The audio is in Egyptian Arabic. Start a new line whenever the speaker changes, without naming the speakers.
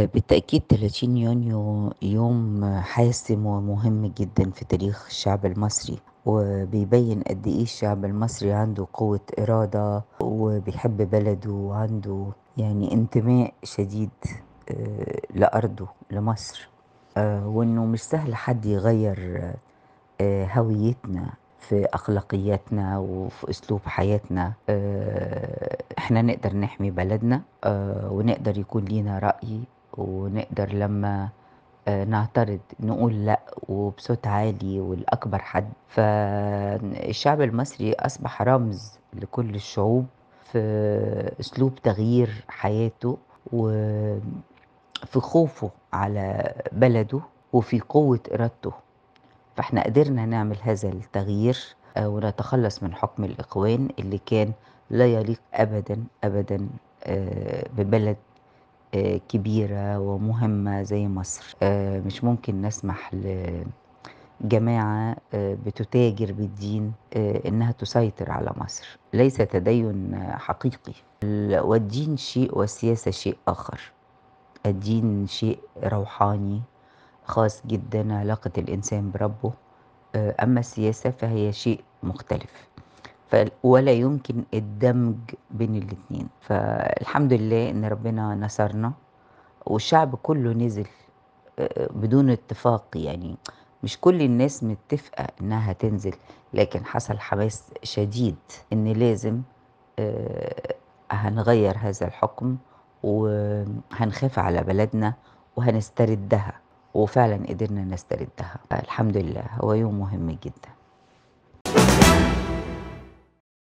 بالتأكيد 30 يونيو يوم حاسم ومهم جدا في تاريخ الشعب المصري وبيبين قد ايه الشعب المصري عنده قوة إرادة وبيحب بلده وعنده يعني انتماء شديد آه، لأرضه لمصر آه، وإنه مش سهل حد يغير آه، هويتنا في أخلاقياتنا وفي أسلوب حياتنا آه، إحنا نقدر نحمي بلدنا آه، ونقدر يكون لينا رأي ونقدر لما آه، نعترض نقول لا وبصوت عالي والأكبر حد فالشعب المصري أصبح رمز لكل الشعوب في أسلوب تغيير حياته وفي خوفه على بلده وفي قوة إرادته فاحنا قدرنا نعمل هذا التغيير آه، ونتخلص من حكم الإخوان اللي كان لا يليق أبدا أبدا آه، ببلد آه، كبيرة ومهمة زي مصر آه، مش ممكن نسمح لجماعة آه، بتتاجر بالدين آه، إنها تسيطر على مصر ليس تدين آه، حقيقي ال- والدين شيء والسياسة شيء آخر الدين شيء روحاني خاص جدا علاقة الإنسان بربه آه، أما السياسة فهي شيء مختلف ف- ولا يمكن الدمج بين الاتنين فالحمد لله إن ربنا نصرنا والشعب كله نزل آه، بدون اتفاق يعني مش كل الناس متفقة إنها تنزل لكن حصل حماس شديد إن لازم آه، هنغير هذا الحكم وهنخاف على بلدنا وهنستردها وفعلا قدرنا نستردها الحمد لله هو يوم مهم جدا